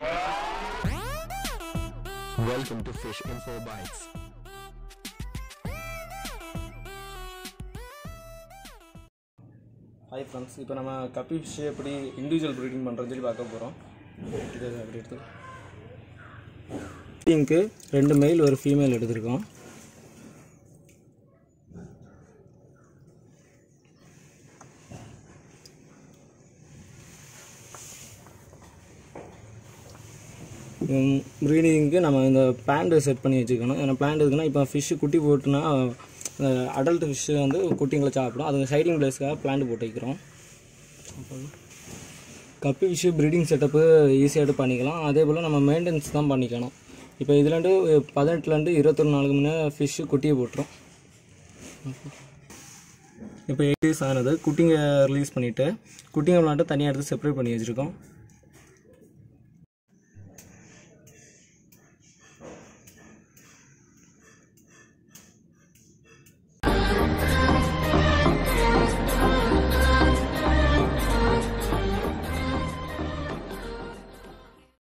Welcome to Fish Info Bites. Hi friends இப்போ நம்ம கப்பி ஃபிஷ் எப்படி இண்டிவிஜுவல் ப்ரீடிங் பண்ணுறதுன்னு சொல்லி பார்க்க போகிறோம் இது அப்படி எடுத்து ப்ரீடிங்க்கு ரெண்டு மெயில் ஒரு ஃபீமேல் எடுத்திருக்கோம் ப்ரீடிங்க்கு நம்ம இந்த பிளான்ட் செட் பண்ணி வச்சுக்கணும் ஏன்னா பிளான்ட் இருக்குன்னா இப்போ ஃபிஷ்ஷு குட்டி போட்டுனா அடல்ட் ஃபிஷ்ஷு வந்து குட்டிங்களை சாப்பிடும் அது ஹைடிங் பிளேஸ்க்காக பிளான்ட் போட்டு வைக்கிறோம் கப்பி ஃபிஷ்ஷு ப்ரீடிங் செட்டப்பு ஈஸியாக பண்ணிக்கலாம் அதே போல் நம்ம மெயின்டெனன்ஸ் தான் பண்ணிக்கணும் இப்போ இதுலேருந்து பதினெட்டுலேருந்து இருபத்தொரு நாளுக்கு முன்னே ஃபிஷ்ஷு குட்டியை போட்டுரும் இப்போ எயிட் டேஸ் ஆனது குட்டிங்க ரிலீஸ் பண்ணிவிட்டு குட்டிங்க விளாண்டு தனியாக எடுத்து செப்பரேட் பண்ணி வச்சுருக்கோம்